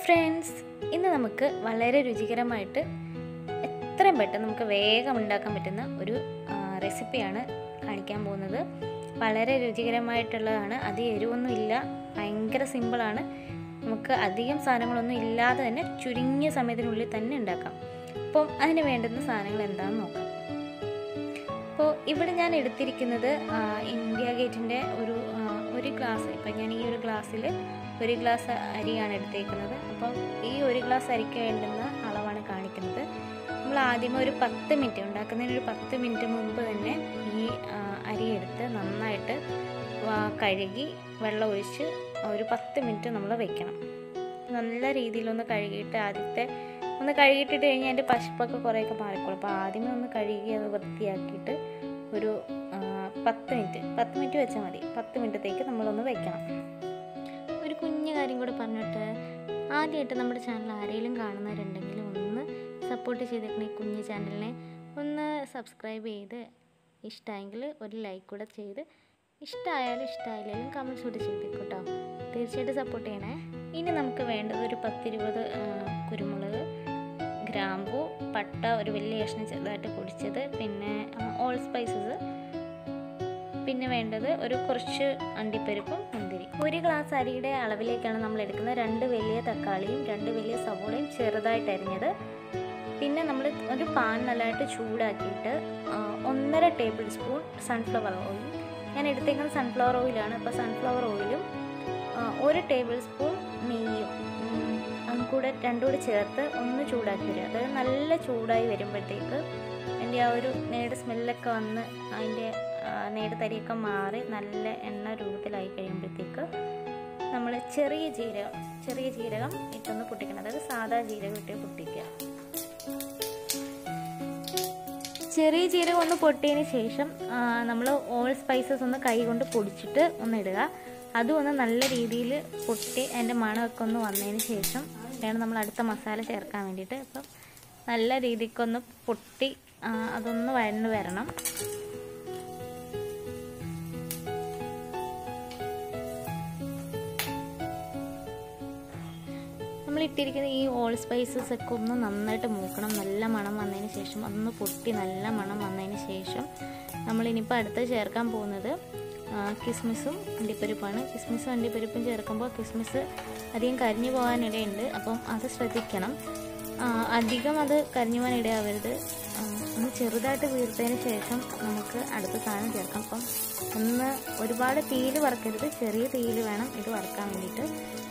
friends ഇന്ന് നമുക്ക് വളരെ രുചികരമായിട്ട് എത്രയും പെട്ടെന്ന് നമുക്ക് വേഗം ഉണ്ടാക്കാൻ പറ്റുന്ന ഒരു ആ, റെസിപ്പിയാണ് കാണിക്കാൻ പോകുന്നത് വളരെ രുചികരമായിട്ടുള്ളതാണ് അധികം എരിവൊന്നും ഇല്ല ഭയങ്കര സിമ്പിളാണ് നമുക്ക് അധികം സാധനങ്ങളൊന്നും ഇല്ലാതെ തന്നെ ചുരുങ്ങിയ സമയത്തിനുള്ളിൽ തന്നെ ഉണ്ടാക്കാം അപ്പം അതിന് വേണ്ടുന്ന സാധനങ്ങൾ എന്താണെന്ന് നോക്കാം അപ്പോൾ ഇവിടെ ഞാൻ എടുത്തിരിക്കുന്നത് ആ, ഇന്ത്യ ഗേറ്റിൻ്റെ ഒരു ആ, ഒരു ഗ്ലാസ് ഇപ്പം ഞാൻ ഈ ഒരു ഗ്ലാസ്സിൽ ഒരു ഗ്ലാസ് അരിയാണ് എടുത്തേക്കുന്നത് അപ്പം ഈ ഒരു ഗ്ലാസ് അരിക്ക് വേണ്ടുന്ന അളവാണ് കാണിക്കുന്നത് നമ്മൾ ആദ്യമേ ഒരു പത്ത് മിനിറ്റ് ഉണ്ടാക്കുന്നതിന് ഒരു പത്ത് മിനിറ്റ് മുമ്പ് തന്നെ ഈ ആ, അരി എടുത്ത് നന്നായിട്ട് വാ- കഴുകി വെള്ളം ഒഴിച്ച് ഒരു പത്ത് മിനിറ്റ് നമ്മൾ വെക്കണം നല്ല രീതിയിലൊന്ന് കഴുകിയിട്ട് ആദ്യത്തെ ഒന്ന് കഴുകിയിട്ടിട്ട് കഴിഞ്ഞാൽ അതിൻ്റെ പശുപ്പൊക്കെ കുറേയൊക്കെ മാറിക്കോളും അപ്പോൾ ആദ്യമേ ഒന്ന് കഴുകി അത് വൃത്തിയാക്കിയിട്ട് ഒരു ആ, പത്ത് മിനിറ്റ് പത്ത് മിനിറ്റ് വെച്ചാൽ മതി പത്ത് മിനിറ്റത്തേക്ക് നമ്മളൊന്ന് വെക്കണം ഒരു കുഞ്ഞു കാര്യം കൂടെ പറഞ്ഞിട്ട് ആദ്യമായിട്ട് നമ്മുടെ ചാനൽ ആരെങ്കിലും കാണുന്നവരുണ്ടെങ്കിൽ ഒന്ന് സപ്പോർട്ട് ചെയ്തേക്കണം ഈ കുഞ്ഞു ചാനലിനെ ഒന്ന് സബ്സ്ക്രൈബ് ചെയ്ത് ഇഷ്ടമായെങ്കിൽ ഒരു ലൈക്ക് കൂടെ ചെയ്ത് ഇഷ്ടമായാലും ഇഷ്ടമായില്ലെങ്കിലും കമൻസ് കൂടി ചെയ്തേക്കൂട്ടോ തീർച്ചയായിട്ടും സപ്പോർട്ട് ചെയ്യണേ ഇനി നമുക്ക് വേണ്ടത് ഒരു പത്തിരുപത് ആ, കുരുമുളക് ഗ്രാമ്പു പട്ട ഒരു വലിയ കഷ്ണം ചെറുതായിട്ട് പൊടിച്ചത് പിന്നെ ഓൾ സ്പൈസസ് പിന്നെ വേണ്ടത് ഒരു കുറച്ച് അണ്ടിപ്പരിപ്പും മുന്തിരി ഒരു ഗ്ലാസ് അരിയുടെ അളവിലേക്കാണ് നമ്മൾ എടുക്കുന്നത് രണ്ട് വലിയ തക്കാളിയും രണ്ട് വലിയ സവോളയും ചെറുതായിട്ട് അരിഞ്ഞത് പിന്നെ നമ്മൾ ഒരു പാൻ നല്ലതായിട്ട് ചൂടാക്കിയിട്ട് ആ, ഒന്നര ടേബിൾ സ്പൂൺ സൺഫ്ലവർ ഓയിൽ ഞാൻ എടുത്തേക്കുന്നത് സൺഫ്ലവർ ഓയിലാണ് അപ്പോൾ സൺഫ്ലവർ ഓയിലും ആ, ഒരു ടേബിൾ സ്പൂൺ നെയ്യും ഉം, അതും കൂടെ രണ്ടും കൂടെ ചേർത്ത് ഒന്ന് ചൂടാക്കി വരിക അതായത് നല്ല ചൂടായി വരുമ്പോഴത്തേക്ക് അതിൻ്റെ ആ ഒരു നേട് സ്മെല്ലൊക്കെ വന്ന് അതിൻ്റെ ആ, നേട് തരിയൊക്കെ മാറി നല്ല എണ്ണ രൂപത്തിലായി കഴിയുമ്പോഴത്തേക്ക് നമ്മൾ ചെറിയ ജീരകം ചെറിയ ജീരകം ഇട്ടൊന്ന് പൊട്ടിക്കണം അതായത് സാധാ ജീരകം ഇട്ട് പൊട്ടിക്കുക ചെറിയ ജീരകം ഒന്ന് പൊട്ടിയതിന് ശേഷം നമ്മൾ ഓൾ സ്പൈസസ് ഒന്ന് കൈ കൊണ്ട് പൊടിച്ചിട്ട് ഒന്ന് ഇടുക അതും ഒന്ന് നല്ല രീതിയിൽ പൊട്ടി അതിൻ്റെ മണമൊക്കെ ഒന്ന് വന്നതിന് ശേഷം വേണം നമ്മൾ അടുത്ത മസാല ചേർക്കാൻ വേണ്ടിയിട്ട് അപ്പം നല്ല രീതിക്കൊന്ന് പൊട്ടി ആ, അതൊന്ന് വഴന്ന് വരണം നമ്മൾ ഇട്ടിരിക്കുന്ന ഈ ഓൾ സ്പൈസസ് ഒക്കെ ഒന്ന് നന്നായിട്ട് മൂക്കണം നല്ല മണം വന്നതിന് ശേഷം അതൊന്ന് പൊട്ടി നല്ല മണം വന്നതിന് ശേഷം നമ്മളിനിയിപ്പോൾ അടുത്ത് ചേർക്കാൻ പോകുന്നത് ആ, കിസ്മിസും അണ്ടിപ്പരിപ്പാണ് കിസ്മിസും അണ്ടിപ്പരിപ്പും ചേർക്കുമ്പോൾ കിസ്മിസ് അധികം കരിഞ്ഞു പോകാനിടയുണ്ട് അപ്പം അത് ശ്രദ്ധിക്കണം ആ, അധികം അത് കരിഞ്ഞു പോകാൻ ഇടയാവരുത് ആ, ഒന്ന് ചെറുതായിട്ട് വീർത്തതിന് ശേഷം നമുക്ക് അടുത്ത സാധനം ചേർക്കാം അപ്പം ഒന്ന് ഒരുപാട് തീയിൽ വറക്കരുത് ചെറിയ തീയിൽ വേണം ഇത് വറക്കാൻ വേണ്ടിയിട്ട്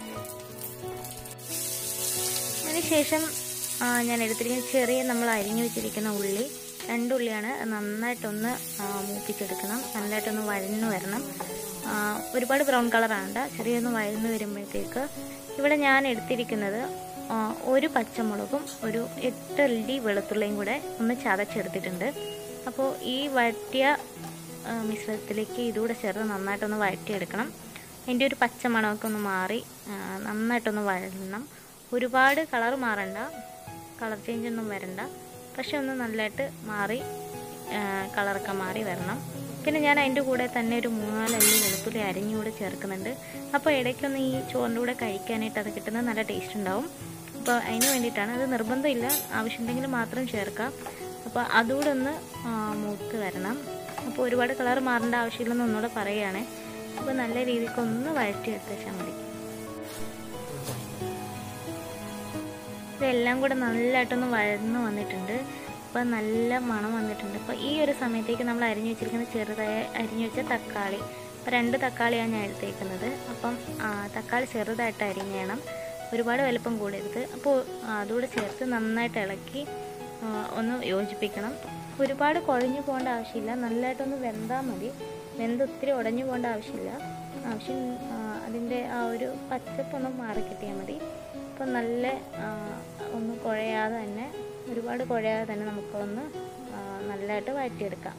അതിനുശേഷം ആ, ഞാൻ എടുത്തിരിക്കുന്ന ചെറിയ നമ്മൾ അരിഞ്ഞു വെച്ചിരിക്കുന്ന ഉള്ളി രണ്ട് ഉള്ളിയാണ് അത് നന്നായിട്ടൊന്ന് ആ, മൂപ്പിച്ചെടുക്കണം നല്ലതായിട്ടൊന്ന് വഴന്നു വരണം ആ, ഒരുപാട് ബ്രൗൺ കളറാണ്ട ചെറിയൊന്ന് വഴന്നു വരുമ്പോഴത്തേക്ക് ഇവിടെ ഞാൻ എടുത്തിരിക്കുന്നത് ആ, ഒരു പച്ചമുളകും ഒരു എട്ട് അല്ലി വെളുത്തുള്ളിയും കൂടെ ഒന്ന് ചതച്ചെടുത്തിട്ടുണ്ട് അപ്പോൾ ഈ വഴറ്റിയ ആ, മിശ്രിതത്തിലേക്ക് ഇതുകൂടെ ചേർത്ത് നന്നായിട്ടൊന്ന് വഴറ്റിയെടുക്കണം അതിൻ്റെ ഒരു പച്ച മണമൊക്കെ ഒന്ന് മാറി ആ, നന്നായിട്ടൊന്ന് വഴണം ഒരുപാട് കളർ മാറണ്ട കളർ ചേഞ്ച് ഒന്നും വരണ്ട പക്ഷെ ഒന്ന് നല്ലതായിട്ട് മാറി ആ, കളറൊക്കെ മാറി വരണം പിന്നെ ഞാൻ അതിൻ്റെ കൂടെ തന്നെ ഒരു മൂന്നാലല്ലി വെളുത്തുള്ളി അരിഞ്ഞുകൂടെ ചേർക്കുന്നുണ്ട് അപ്പോൾ ഇടയ്ക്കൊന്ന് ഈ ചോറിൻ്റെ കൂടെ കഴിക്കാനായിട്ട് അത് കിട്ടുന്നത് നല്ല ടേസ്റ്റ് ഉണ്ടാവും അപ്പോൾ അതിന് വേണ്ടിയിട്ടാണ് അത് നിർബന്ധമില്ല ആവശ്യമുണ്ടെങ്കിൽ മാത്രം ചേർക്കാം അപ്പോൾ അതുകൂടെ ഒന്ന് ആ, മൂത്ത് വരണം അപ്പോൾ ഒരുപാട് കളർ മാറേണ്ട ആവശ്യമില്ലെന്ന് ഒന്നുകൂടെ പറയുകയാണേ അപ്പോൾ നല്ല രീതിക്ക് ഒന്ന് വഴറ്റിയെടുത്ത് വെച്ചാൽ മതി ഇതെല്ലാം കൂടെ നല്ലതായിട്ടൊന്ന് വഴന്ന് വന്നിട്ടുണ്ട് അപ്പോൾ നല്ല മണം വന്നിട്ടുണ്ട് അപ്പോൾ ഈ ഒരു സമയത്തേക്ക് നമ്മൾ അരിഞ്ഞു വെച്ചിരിക്കുന്ന ചെറുതായ അരിഞ്ഞു വെച്ച തക്കാളി അപ്പോൾ രണ്ട് തക്കാളിയാണ് ഞാൻ എടുത്തേക്കുന്നത് അപ്പം ആ, തക്കാളി ചെറുതായിട്ട് അരിഞ്ഞണം ഒരുപാട് വലുപ്പം കൂടരുത് അപ്പോൾ അതുകൂടെ ചേർത്ത് നന്നായിട്ട് ഇളക്കി ആ, ഒന്ന് യോജിപ്പിക്കണം ഒരുപാട് കുഴഞ്ഞു പോകേണ്ട ആവശ്യമില്ല നല്ലതായിട്ടൊന്ന് വെന്താൽ മതി വെന്ത് ഒത്തിരി ഉടഞ്ഞു പോകേണ്ട ആവശ്യമില്ല ആവശ്യം ആ, അതിൻ്റെ ആ ഒരു പച്ചപ്പൊന്ന് മാറി കിട്ടിയാൽ മതി അപ്പോൾ നല്ല ആ, ഒന്ന് കുഴയാതെ തന്നെ ഒരുപാട് കുഴയാതെ തന്നെ നമുക്കൊന്ന് ആ, നല്ലതായിട്ട് വഴറ്റിയെടുക്കാം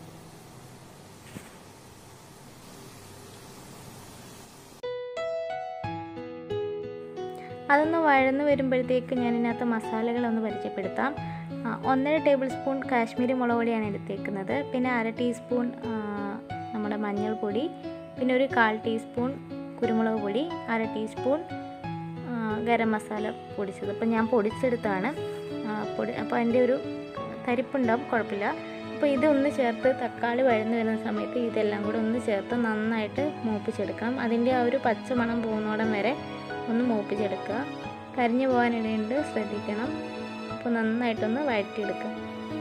അതൊന്ന് വഴന്ന് വരുമ്പോഴത്തേക്ക് ഞാൻ ഇതിനകത്ത് മസാലകളൊന്ന് പരിചയപ്പെടുത്താം ആ, ഒന്നര ടേബിൾ സ്പൂൺ കാശ്മീരി മുളക് പൊടിയാണ് എടുത്തേക്കുന്നത് പിന്നെ അര ടീസ്പൂൺ ആ, നമ്മുടെ മഞ്ഞൾപ്പൊടി പിന്നെ ഒരു കാൽ ടീസ്പൂൺ കുരുമുളക് പൊടി അര ടീസ്പൂൺ ആ, ഗരം മസാല പൊടിച്ചത് അപ്പോൾ ഞാൻ പൊടിച്ചെടുത്താണ് ആ, പൊടി അപ്പോൾ അതിൻ്റെ ഒരു തരിപ്പുണ്ടാവും കുഴപ്പമില്ല അപ്പോൾ ഇതൊന്ന് ചേർത്ത് തക്കാളി വഴന്നു വരുന്ന സമയത്ത് ഇതെല്ലാം കൂടെ ഒന്ന് ചേർത്ത് നന്നായിട്ട് മൂപ്പിച്ചെടുക്കണം അതിൻ്റെ ആ ഒരു പച്ചമണം പോകുന്നോടം വരെ ഒന്ന് മൂപ്പിച്ചെടുക്കുക കരിഞ്ഞു പോകാനിടയുണ്ട് ശ്രദ്ധിക്കണം അപ്പോൾ നന്നായിട്ടൊന്ന് വഴറ്റിയെടുക്കുക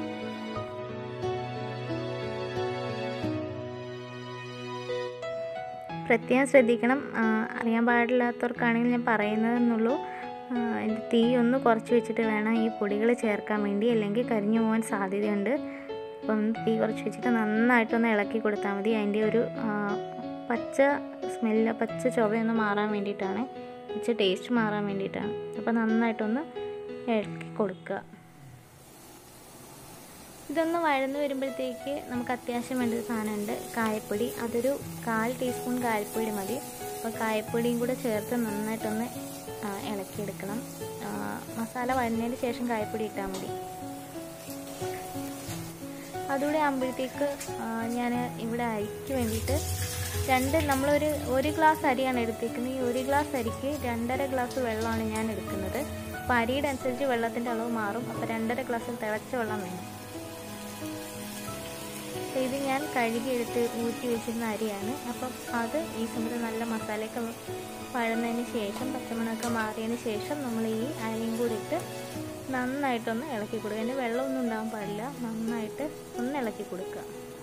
പ്രത്യേകം ശ്രദ്ധിക്കണം ആ, അറിയാൻ പാടില്ലാത്തവർക്കാണെങ്കിൽ ഞാൻ പറയുന്നതെന്നുള്ളൂ ആ, അതിൻ്റെ തീ ഒന്ന് കുറച്ച് വെച്ചിട്ട് വേണം ഈ പൊടികൾ ചേർക്കാൻ വേണ്ടി അല്ലെങ്കിൽ കരിഞ്ഞു പോകാൻ സാധ്യതയുണ്ട് അപ്പം തീ കുറച്ച് വെച്ചിട്ട് നന്നായിട്ടൊന്ന് ഇളക്കി കൊടുത്താൽ മതി അതിൻ്റെ ഒരു ആ, പച്ച സ്മെല്ല് പച്ച ചുവയൊന്ന് മാറാൻ വേണ്ടിയിട്ടാണ് പച്ച ടേസ്റ്റ് മാറാൻ വേണ്ടിയിട്ടാണ് അപ്പോൾ നന്നായിട്ടൊന്ന് ഇളക്കി കൊടുക്കുക ഇതൊന്ന് വഴന്ന് വരുമ്പോഴത്തേക്ക് നമുക്ക് അത്യാവശ്യം വേണ്ട ഒരു സാധനമുണ്ട് കായപ്പൊടി അതൊരു കാൽ ടീസ്പൂൺ കായപ്പൊടി മതി അപ്പോൾ കായപ്പൊടിയും കൂടെ ചേർത്ത് നന്നായിട്ടൊന്ന് ആ, ഇളക്കിയെടുക്കണം ആ, മസാല വഴന്നതിന് ശേഷം കായപ്പൊടി ഇട്ടാൽ മതി അതുകൂടെ ആകുമ്പോഴത്തേക്ക് ഞാൻ ഇവിടെ അരിക്ക് വേണ്ടിയിട്ട് രണ്ട് നമ്മളൊരു ഒരു ഗ്ലാസ് അരിയാണ് എടുത്തേക്കുന്നത് ഈ ഒരു ഗ്ലാസ് അരിക്ക് രണ്ടര ഗ്ലാസ് വെള്ളമാണ് ഞാൻ എടുക്കുന്നത് അപ്പോൾ അരിയുടെ അനുസരിച്ച് വെള്ളത്തിൻ്റെ അളവ് മാറും അപ്പോൾ രണ്ടര ഗ്ലാസ് തിളച്ച വെള്ളം വേണം അപ്പോൾ ഇത് ഞാൻ കഴുകിയെടുത്ത് ഊറ്റി വെച്ചിരുന്ന അരിയാണ് അപ്പം അത് ഈ സമയത്ത് നല്ല മസാലയൊക്കെ വഴന്നതിന് ശേഷം പച്ചമണമൊക്കെ മാറിയതിന് ശേഷം നമ്മൾ ഈ അരിയും കൂടി ഇട്ട് നന്നായിട്ടൊന്ന് ഇളക്കി കൊടുക്കുക അതിന് വെള്ളമൊന്നും ഉണ്ടാകാൻ പാടില്ല നന്നായിട്ട് ഒന്ന് ഇളക്കി കൊടുക്കുക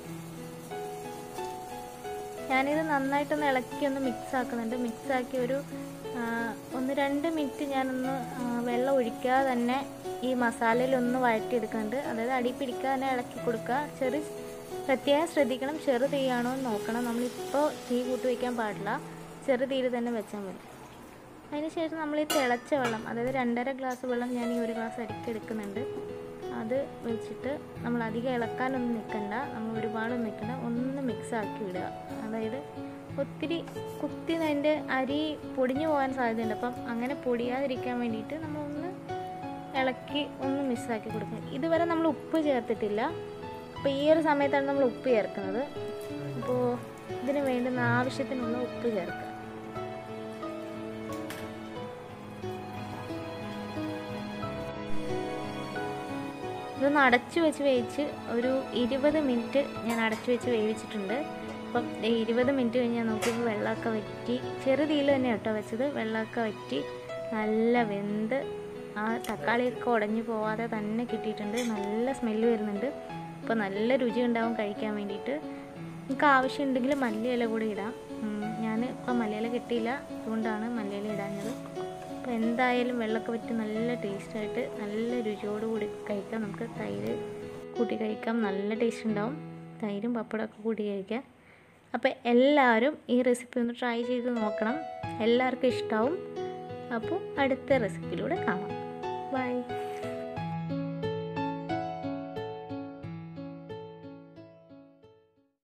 ഞാനിത് നന്നായിട്ടൊന്ന് ഇളക്കി ഒന്ന് മിക്സ് ആക്കുന്നുണ്ട് മിക്സ് ആക്കി ഒരു ആ, ഒന്ന് രണ്ട് മിനിറ്റ് ഞാനൊന്ന് ആ, വെള്ളം ഒഴിക്കാതെ തന്നെ ഈ മസാലയിലൊന്ന് വഴറ്റിയെടുക്കുന്നുണ്ട് അതായത് അടി പിടിക്കാതെ തന്നെ ഇളക്കി കൊടുക്കുക ചെറു പ്രത്യേകം ശ്രദ്ധിക്കണം ചെറു തീയാണോ എന്ന് നോക്കണം നമ്മളിപ്പോൾ തീ കൂട്ടി വയ്ക്കാൻ പാടില്ല ചെറു തീയിൽ തന്നെ വെച്ചാൽ മതി അതിനുശേഷം നമ്മൾ ഈ തിളച്ച വെള്ളം അതായത് രണ്ടര ഗ്ലാസ് വെള്ളം ഞാൻ ഈ ഒരു ഗ്ലാസ് അരിക്ക് എടുക്കുന്നുണ്ട് അത് വെച്ചിട്ട് നമ്മൾ അധികം ഇളക്കാനൊന്നും നിൽക്കണ്ട നമ്മൾ ഒരുപാടൊന്നും നിൽക്കണ്ട ഒന്ന് മിക്സ് ആക്കി വിടുക അതായത് ഒത്തിരി കുത്തി അതിൻ്റെ അരി പൊടിഞ്ഞു പോകാൻ സാധ്യതയുണ്ട് അപ്പം അങ്ങനെ പൊടിയാതിരിക്കാൻ വേണ്ടിയിട്ട് നമ്മളൊന്ന് ഇളക്കി ഒന്ന് മിക്സാക്കി കൊടുക്കുക ഇതുവരെ നമ്മൾ ഉപ്പ് ചേർത്തിട്ടില്ല അപ്പോൾ ഈ ഒരു സമയത്താണ് നമ്മൾ ഉപ്പ് ചേർക്കുന്നത് അപ്പോൾ ഇതിന് വേണ്ടുന്ന ആവശ്യത്തിനുള്ള ഉപ്പ് ചേർക്കുക ഇതൊന്ന് അടച്ചു വെച്ച് വേവിച്ച് ഒരു ഇരുപത് മിനിറ്റ് ഞാൻ അടച്ചു വെച്ച് വേവിച്ചിട്ടുണ്ട് അപ്പം ദേ ഇരുപത് മിനിറ്റ് കഴിഞ്ഞ് ഞാൻ നോക്കിയപ്പോൾ വെള്ളമൊക്കെ വറ്റി ചെറുതീയിൽ തന്നെ കേട്ടോ വെച്ചത് വെള്ളമൊക്കെ വറ്റി നല്ല വെന്ത് ആ തക്കാളിയൊക്കെ ഉടഞ്ഞു പോവാതെ തന്നെ കിട്ടിയിട്ടുണ്ട് നല്ല സ്മെല്ല് വരുന്നുണ്ട് അപ്പോൾ നല്ല രുചി ഉണ്ടാവും കഴിക്കാൻ വേണ്ടിയിട്ട് നിങ്ങൾക്ക് ആവശ്യമുണ്ടെങ്കിൽ മല്ലിയില കൂടി ഇടാം ഉം, ഞാൻ ഇപ്പം മല്ലിയില കിട്ടിയില്ല അതുകൊണ്ടാണ് മല്ലിയില ഇടാഞ്ഞത് അപ്പോൾ എന്തായാലും വെള്ളമൊക്കെ വറ്റി നല്ല ടേസ്റ്റായിട്ട് നല്ല രുചിയോടുകൂടി കഴിക്കാം നമുക്ക് തൈര് കൂട്ടി കഴിക്കാം നല്ല ടേസ്റ്റ് ഉണ്ടാവും തൈരും പപ്പടമൊക്കെ കൂട്ടി കഴിക്കാം അപ്പോൾ എല്ലാവരും ഈ റെസിപ്പി ഒന്ന് ട്രൈ ചെയ്ത് നോക്കണം എല്ലാവർക്കും ഇഷ്ടമാവും അപ്പോൾ അടുത്ത റെസിപ്പിയിലൂടെ കാണാം ബൈ